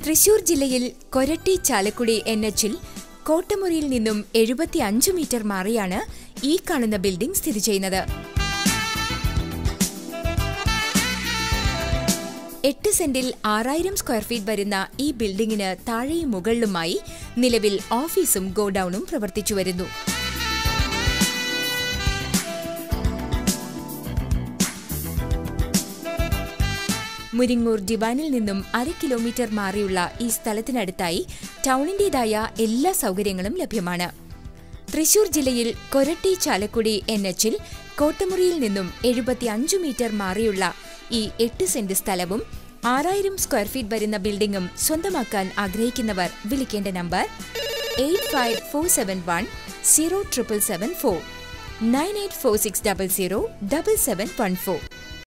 തൃശൂർ ജില്ലയിൽ കൊരട്ടി ചാലക്കുടി എൻ എച്ചിൽ കോട്ടമുറിയിൽ നിന്നും എഴുപത്തി അഞ്ച് മീറ്റർ മാറിയാണ് ഈ കാണുന്ന ബിൽഡിംഗ് സ്ഥിതി ചെയ്യുന്നത് എട്ട് സെന്റിൽ ആറായിരം സ്ക്വയർ ഫീറ്റ് വരുന്ന ഈ ബിൽഡിംഗിന് താഴെയും മുകളിലുമായി നിലവിൽ ഓഫീസും ഗോഡൌണും പ്രവർത്തിച്ചു വരുന്നു മുരിങ്ങൂർ ഡിവാനിൽ നിന്നും അര കിലോമീറ്റർ മാറിയുള്ള ഈ സ്ഥലത്തിനടുത്തായി ടൗണിന്റേതായ എല്ലാ സൗകര്യങ്ങളും ലഭ്യമാണ് തൃശൂർ ജില്ലയിൽ കൊരട്ടി ചാലക്കുടി എൻ എച്ചിൽ കോട്ടമുറിയിൽ നിന്നും എഴുപത്തിയഞ്ച് മീറ്റർ മാറിയുള്ള ഈ എട്ട് സെന്റ് സ്ഥലവും ആറായിരം സ്ക്വയർ ഫീറ്റ് വരുന്ന ബിൽഡിംഗും സ്വന്തമാക്കാൻ ആഗ്രഹിക്കുന്നവർ വിളിക്കേണ്ട number eight five four seven one zero triple seven four nine eight four six double zero double seven one four